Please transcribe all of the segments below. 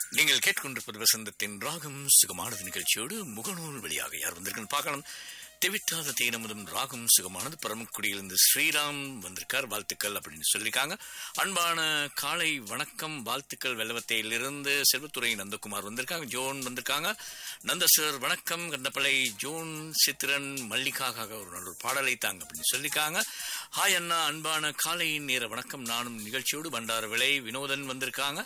நீங்கள் கேட்கொண்டிருப்பது வசந்தத்தின் ராகம் சுகமானது நிகழ்ச்சியோடு முகநூல் வழியாக யார் வந்திருக்குன்னு பார்க்கலாம் தெவிட்டாத தேனமுதும் ராகம் சுகமானது பரமக்குடியிலிருந்து ஸ்ரீராம் வந்திருக்கார் வாழ்த்துக்கள் அப்படின்னு சொல்லியிருக்காங்க அன்பான காலை வணக்கம் வாழ்த்துக்கள் வெள்ளவத்தையிலிருந்து செல்வத்துறை நந்தகுமார் வந்திருக்காங்க ஜோன் வந்திருக்காங்க நந்த சார் வணக்கம் கண்டப்பளை ஜோன் சித்திரன் மல்லிகாக ஒரு நல்ல ஒரு பாடலை தாங்க அப்படின்னு சொல்லியிருக்காங்க ஹாய் அண்ணா அன்பான காலை நேர வணக்கம் நானும் நிகழ்ச்சியோடு பண்டார விலை வினோதன் வந்திருக்காங்க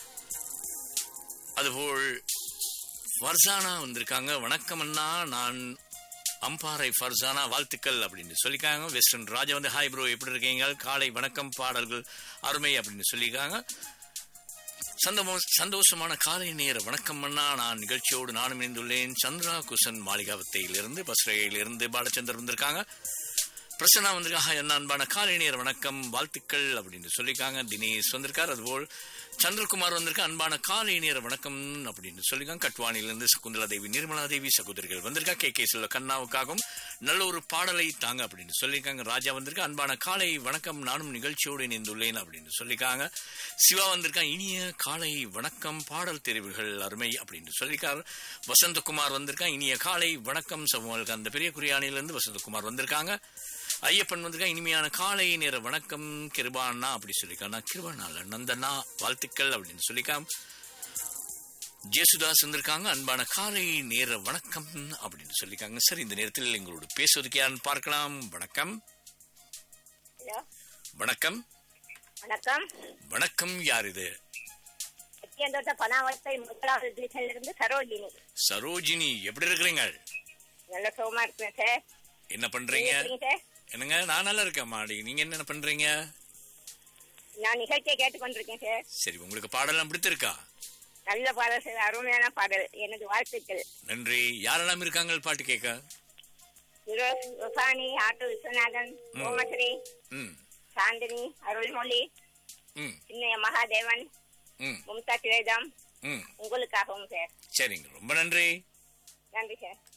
அதுபோல் ஃபர்சானா வந்திருக்காங்க வணக்கம் அண்ணா நான் அம்பாறை ஃபர்சானா வாழ்த்துக்கள் அப்படின்னு சொல்லியிருக்காங்க வெஸ்டர்ன் ராஜா வந்து ஹாய் ப்ரோ எப்படி இருக்கீங்க காலை வணக்கம் பாடல்கள் அருமை அப்படின்னு சொல்லியிருக்காங்க சந்தமோ சந்தோஷமான காலை நேர வணக்கம் அண்ணா நான் நிகழ்ச்சியோடு நானும் இணைந்துள்ளேன் சந்திரா குசன் மாளிகாவத்தையிலிருந்து பஸ்ரையிலிருந்து பாலச்சந்தர் வந்திருக்காங்க பிரசன்னா வந்திருக்காங்க என்ன அன்பான காலை நேர வணக்கம் வாழ்த்துக்கள் அப்படின்னு சொல்லியிருக்காங்க தினேஷ் வந்திருக்கார் அதுபோல் சந்திரகுமார் வந்திருக்க அன்பான காலை நேர வணக்கம் அப்படின்னு சொல்லியிருக்காங்க கட்வானிலிருந்து சகுந்தலா தேவி நிர்மலா தேவி சகோதரிகள் வந்திருக்கா கே கே செல்வ கண்ணாவுக்காகவும் நல்ல ஒரு பாடலை தாங்க அப்படின்னு சொல்லியிருக்காங்க ராஜா வந்திருக்க அன்பான காலை வணக்கம் நானும் நிகழ்ச்சியோடு இணைந்துள்ளேன் அப்படின்னு சொல்லியிருக்காங்க சிவா வந்திருக்காங்க இனிய காலை வணக்கம் பாடல் தெரிவுகள் அருமை அப்படின்னு சொல்லியிருக்காரு வசந்தகுமார் வந்திருக்காங்க இனிய காலை வணக்கம் சமூக அந்த பெரிய குறியானிலிருந்து வசந்தகுமார் வந்திருக்காங்க ஐயப்பன் வந்திருக்கா இனிமையான காலை நேர வணக்கம் கிருபானா அப்படி சொல்லியிருக்காங்க கிருபானால நந்தனா வாழ்த்துக்கள் அப்படின்னு சொல்லிக்கா ஜேசுதாஸ் வந்திருக்காங்க அன்பான காலை நேர வணக்கம் அப்படின்னு சொல்லியிருக்காங்க சரி இந்த நேரத்தில் எங்களோட பேசுவதுக்கு யாருன்னு பார்க்கலாம் வணக்கம் ஹலோ வணக்கம் வணக்கம் வணக்கம் யார் இது எத்தியந்தோட்ட பனாவத்தை முதலாவது டிவிஷன்ல இருந்து சரோஜினி சரோஜினி எப்படி இருக்கிறீங்க நல்ல சுகமா இருக்கேன் சார் என்ன பண்றீங்க நீங்க எப்படிங்க சார் என்னங்க நான் நல்லா இருக்கேன் மாடி நீங்க என்ன பண்றீங்க நான் நிகழ்ச்சியை கேட்டுக்கொண்டிருக்கேன் சார் சரி உங்களுக்கு பாடலாம் பிடித்திருக்கா நல்ல பாடல் சார் அருமையான பாடல் எனது வாழ்த்துக்கள் நன்றி யாரெல்லாம் இருக்காங்க பாட்டு கேட்க விரோஸ் ருஃபானி ஆட்டோ விஸ்வநாதன் ஓமஸ்ரீ ம் சாந்தினி அருள்மொழி ம் சின்னைய மகாதேவன் ம் மும்தா திவேதம் ம் உங்களுக்காகவும் சார் சரிங்க ரொம்ப நன்றி நன்றி சார்